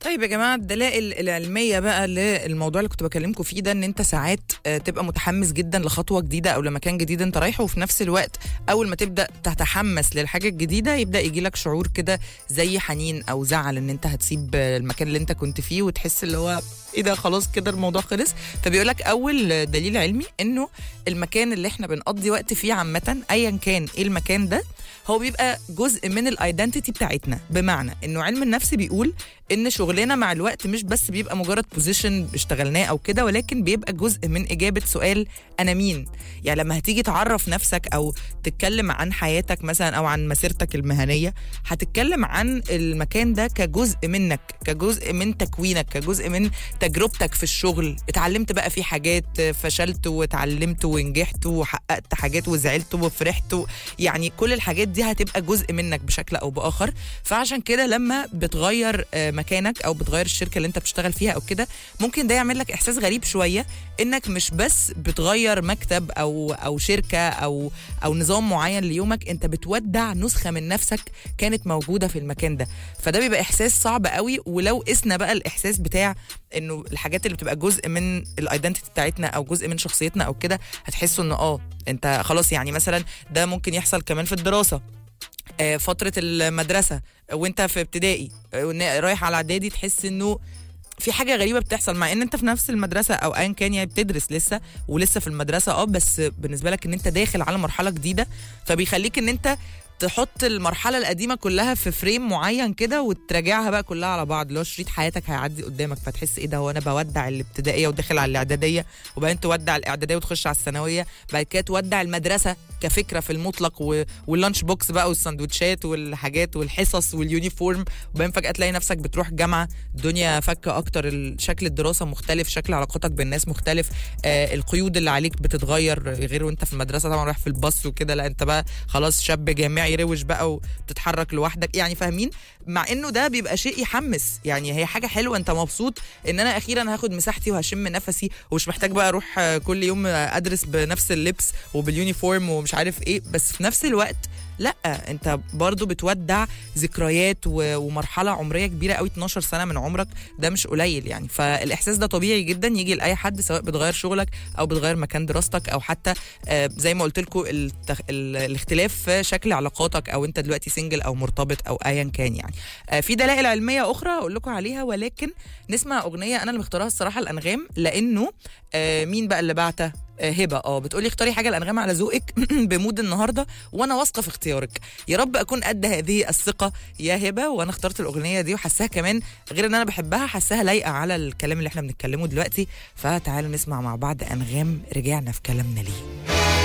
طيب يا جماعه الدلائل العلميه بقى للموضوع اللي كنت بكلمكم فيه ده ان انت ساعات آه، تبقى متحمس جدا لخطوه جديده او لمكان جديد انت رايحه وفي نفس الوقت اول ما تبدا تتحمس للحاجه الجديده يبدا يجي لك شعور كده زي حنين او زعل ان انت هتسيب آه، المكان اللي انت كنت فيه وتحس اللي هو ايه ده خلاص كده الموضوع خلص فبيقول لك اول دليل علمي انه المكان اللي احنا بنقضي وقت فيه عامه ايا كان ايه المكان ده هو بيبقى جزء من الايدنتيتي بتاعتنا بمعنى انه علم النفس بيقول ان شغلنا مع الوقت مش بس بيبقى مجرد بوزيشن اشتغلناه او كده ولكن بيبقى جزء من اجابه سؤال انا مين يعني لما هتيجي تعرف نفسك او تتكلم عن حياتك مثلا او عن مسيرتك المهنيه هتتكلم عن المكان ده كجزء منك كجزء من تكوينك كجزء من تجربتك في الشغل اتعلمت بقى في حاجات فشلت واتعلمت ونجحت وحققت حاجات وزعلت وفرحت و- يعني كل الحاجات دي هتبقى جزء منك بشكل او باخر فعشان كده لما بتغير آه، مكانك او بتغير الشركه اللي انت بتشتغل فيها او كده ممكن ده يعمل لك احساس غريب شويه انك مش بس بتغير مكتب او او شركه او او نظام معين ليومك انت بتودع نسخه من نفسك كانت موجوده في المكان ده فده بيبقى احساس صعب قوي ولو قسنا بقى الاحساس بتاع انه الحاجات اللي بتبقى جزء من الايدنتيتي بتاعتنا او جزء من شخصيتنا او كده هتحسوا انه اه انت خلاص يعني مثلا ده ممكن يحصل كمان في الدراسه آه، فتره المدرسه وانت في ابتدائي آه، وإن- رايح على اعدادي تحس انه في حاجه غريبه بتحصل مع ان انت في نفس المدرسه او ايا كان يعني بتدرس لسه ولسه في المدرسه اه بس بالنسبه لك ان انت داخل على مرحله جديده فبيخليك ان انت تحط المرحله القديمه كلها في فريم معين كده وتراجعها بقى كلها على بعض اللي هو شريط حياتك هيعدي قدامك فتحس ايه ده هو انا بودع الابتدائيه وداخل على الاعداديه وبعدين تودع الاعداديه وتخش على الثانويه بعد كده تودع المدرسه كفكره في المطلق و... واللانش بوكس بقى والسندوتشات والحاجات والحصص واليونيفورم وبعدين فجاه تلاقي نفسك بتروح جامعه الدنيا فكه اكتر ال- شكل الدراسه مختلف شكل علاقاتك بالناس مختلف آه القيود اللي عليك بتتغير غير وانت في المدرسه طبعا رايح في الباص وكده لا انت بقى خلاص شاب جامعي روش بقى وبتتحرك لوحدك يعني فاهمين مع انه ده بيبقى شيء يحمس يعني هي حاجه حلوه انت مبسوط ان انا اخيرا هاخد مساحتي وهشم نفسي ومش محتاج بقى اروح آه، كل يوم آه، ادرس بنفس اللبس وباليونيفورم ومش عارف ايه بس في نفس الوقت لا انت برضو بتودع ذكريات و- ومرحله عمريه كبيره قوي 12 سنه من عمرك ده مش قليل يعني فالاحساس ده طبيعي جدا يجي لاي حد سواء بتغير شغلك او بتغير مكان دراستك او حتى آه، زي ما قلت لكم التخ... ال- الاختلاف في شكل علاقاتك او انت دلوقتي سنجل او مرتبط او ايا كان يعني آه، في دلائل علميه اخرى اقول لكم عليها ولكن نسمع اغنيه انا اللي مختارها الصراحه الانغام لانه آه، مين بقى اللي بعتها آه، هبه اه بتقولي اختاري حاجه الانغام على ذوقك بمود النهارده وانا واثقه في اختيارك يا رب اكون قد هذه الثقه يا هبه وانا اخترت الاغنيه دي وحساها كمان غير ان انا بحبها حساها لايقه على الكلام اللي احنا بنتكلمه دلوقتي فتعالوا نسمع مع بعض انغام رجعنا في كلامنا ليه